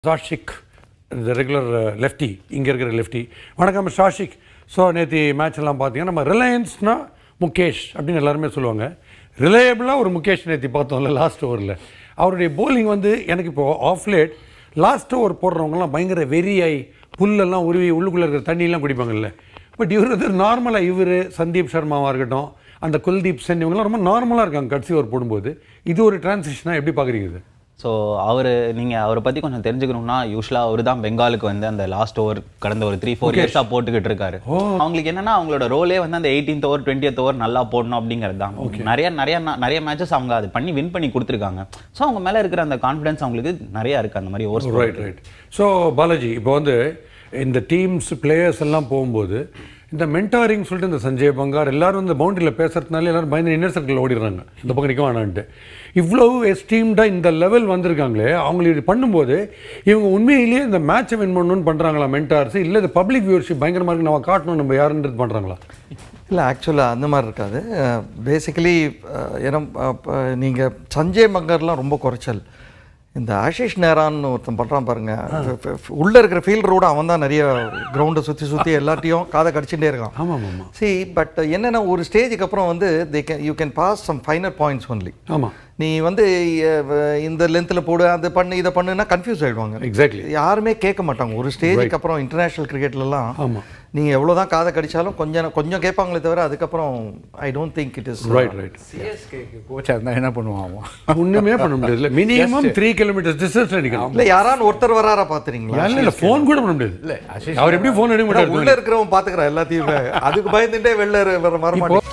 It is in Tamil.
சாஷிக் இந்த ரெகுலர் லெஃப்டி இங்கே இருக்கிற லெஃப்டி வணக்கம் சாஷிக் ஸோ நேற்று மேட்ச் எல்லாம் பார்த்தீங்கன்னா நம்ம ரிலையன்ஸ்னா முகேஷ் அப்படின்னு எல்லாருமே சொல்லுவாங்க ரிலையபிளாக ஒரு முகேஷ் நேற்று பார்த்தோம்ல லாஸ்ட் ஓவரில் அவருடைய bowling வந்து எனக்கு இப்போ ஆஃப் லேட் லாஸ்ட் ஓவர் போடுறவங்கலாம் பயங்கர வெறியாய் புல்லெல்லாம் உருவி உள்ளுக்குள்ளே இருக்கிற தண்ணியெல்லாம் குடிப்பாங்கல்ல பட் இவர் வந்து நார்மலாக இவர் சந்தீப் சர்மாவாக இருக்கட்டும் அந்த குல்தீப் சென் இவங்கெல்லாம் ரொம்ப நார்மலாக இருக்காங்க கடைசி ஓவர் போடும்போது இது ஒரு டிரான்சிஷனாக எப்படி பார்க்குறீங்க இது ஸோ அவர் நீங்கள் அவரை பற்றி கொஞ்சம் தெரிஞ்சுக்கணும்னா யூஸ்வலாக அவர் தான் பெங்காலுக்கு வந்து அந்த லாஸ்ட் ஓவர் கடந்த ஒரு த்ரீ ஃபோர் இயர்ஸாக போட்டுக்கிட்டு இருக்காரு அவங்களுக்கு என்னன்னா அவங்களோட ரோலே வந்து அந்த எயிட்டீன்த் ஓவர் டுவெண்ட்டியத் ஓவர் நல்லா போடணும் அப்படிங்கிறது தான் நிறைய நிறைய நா- நிறைய மேட்சஸ் அவங்க அது பண்ணி வின் பண்ணி கொடுத்துருக்காங்க ஸோ அவங்க மேலே இருக்கிற அந்த கான்ஃபிடன்ஸ் அவங்களுக்கு நிறைய இருக்கு அந்த மாதிரி overs right right so Balaji இப்போ வந்து இந்த டீம்ஸ் பிளேயர்ஸ் எல்லாம் போகும்போது இந்த மென்டாரிங் சொல்லிட்டு இந்த சஞ்சய் பங்கார் எல்லாரும் இந்த பவுண்டரியில் பேசுறதுனால எல்லாரும் பயந்து இன்னர் சர்க்கிள் ஓடிடுறாங்க இந்த பக்கம் நிற்க வேணான்ட்டு இவ்வளவு எஸ்டீம்டாக இந்த லெவல் வந்திருக்காங்களே அவங்க இது பண்ணும்போது இவங்க உண்மையிலேயே இந்த மேட்சை வின் பண்ணணும்னு பண்ணுறாங்களா மென்டார்ஸ் இல்லை இந்த பப்ளிக் வியூவர்ஷிப் பயங்கரமாக இருக்கு நம்ம காட்டணும் நம்ம யாருன்றது பண்ணுறாங்களா இல்லை ஆக்சுவலாக அந்த மாதிரி இருக்காது பேசிக்கலி ஏன்னா நீங்கள் சஞ்சய் மங்கர்லாம் ரொம்ப குறைச்சல் இந்த ஆஷிஷ் நேரான்னு ஒருத்தன் பண்ணுறான் பாருங்க உள்ளே இருக்கிற ஃபீல்டரோட அவன் தான் நிறைய கிரவுண்டை சுற்றி சுற்றி எல்லாத்தையும் காதை கடிச்சுட்டே இருக்கான் ஆமாம் ஆமாம் சி பட் என்னென்னா ஒரு ஸ்டேஜுக்கு அப்புறம் வந்து they can you can pass some final points only ஆமாம் நீ வந்து அஹ், இந்த லென்த்தில் போடு அது பண்ணு இதை பண்ணுன்னா கன்ஃபியூஸ் ஆகிடுவாங்க எக்ஸாக்ட்லி யாருமே கேட்க மாட்டாங்க ஒரு ஸ்டேஜுக்கு அப்புறம் இன்டர்நேஷ்னல் கிரிக்கெட்லலாம் ஆமாம் நீங்கள் எவ்வளோ தான் காதை கடிச்சாலும் கொஞ்சம் கொஞ்சம் கேட்பாங்களே தவிர அதுக்கப்புறம் I don't think it is right right சிஎஸ்கேக்கு கோச்சாக இருந்தால் என்ன பண்ணுவான் அவன் ஒன்றுமே பண்ண முடியாது மினிமம் த்ரீ கிலோமீட்டர்ஸ் டிஸ்டன்ஸில் நிற்கணும் இல்லை யாரான்னு ஒருத்தர் வராரா பார்த்துறீங்களா இல்லை இல்லை ஃபோன் கூட பண்ண முடியாது இல்லை ஆஷிஷ் அவர் எப்படி ஃபோன் எடுக்க மாட்டார் உள்ள இருக்கிறவன் பார்த்துக்கிறான் எல்லாத்தையுமே அதுக்கு பயந்துட்டே வெளில வர வரமாட்டேன்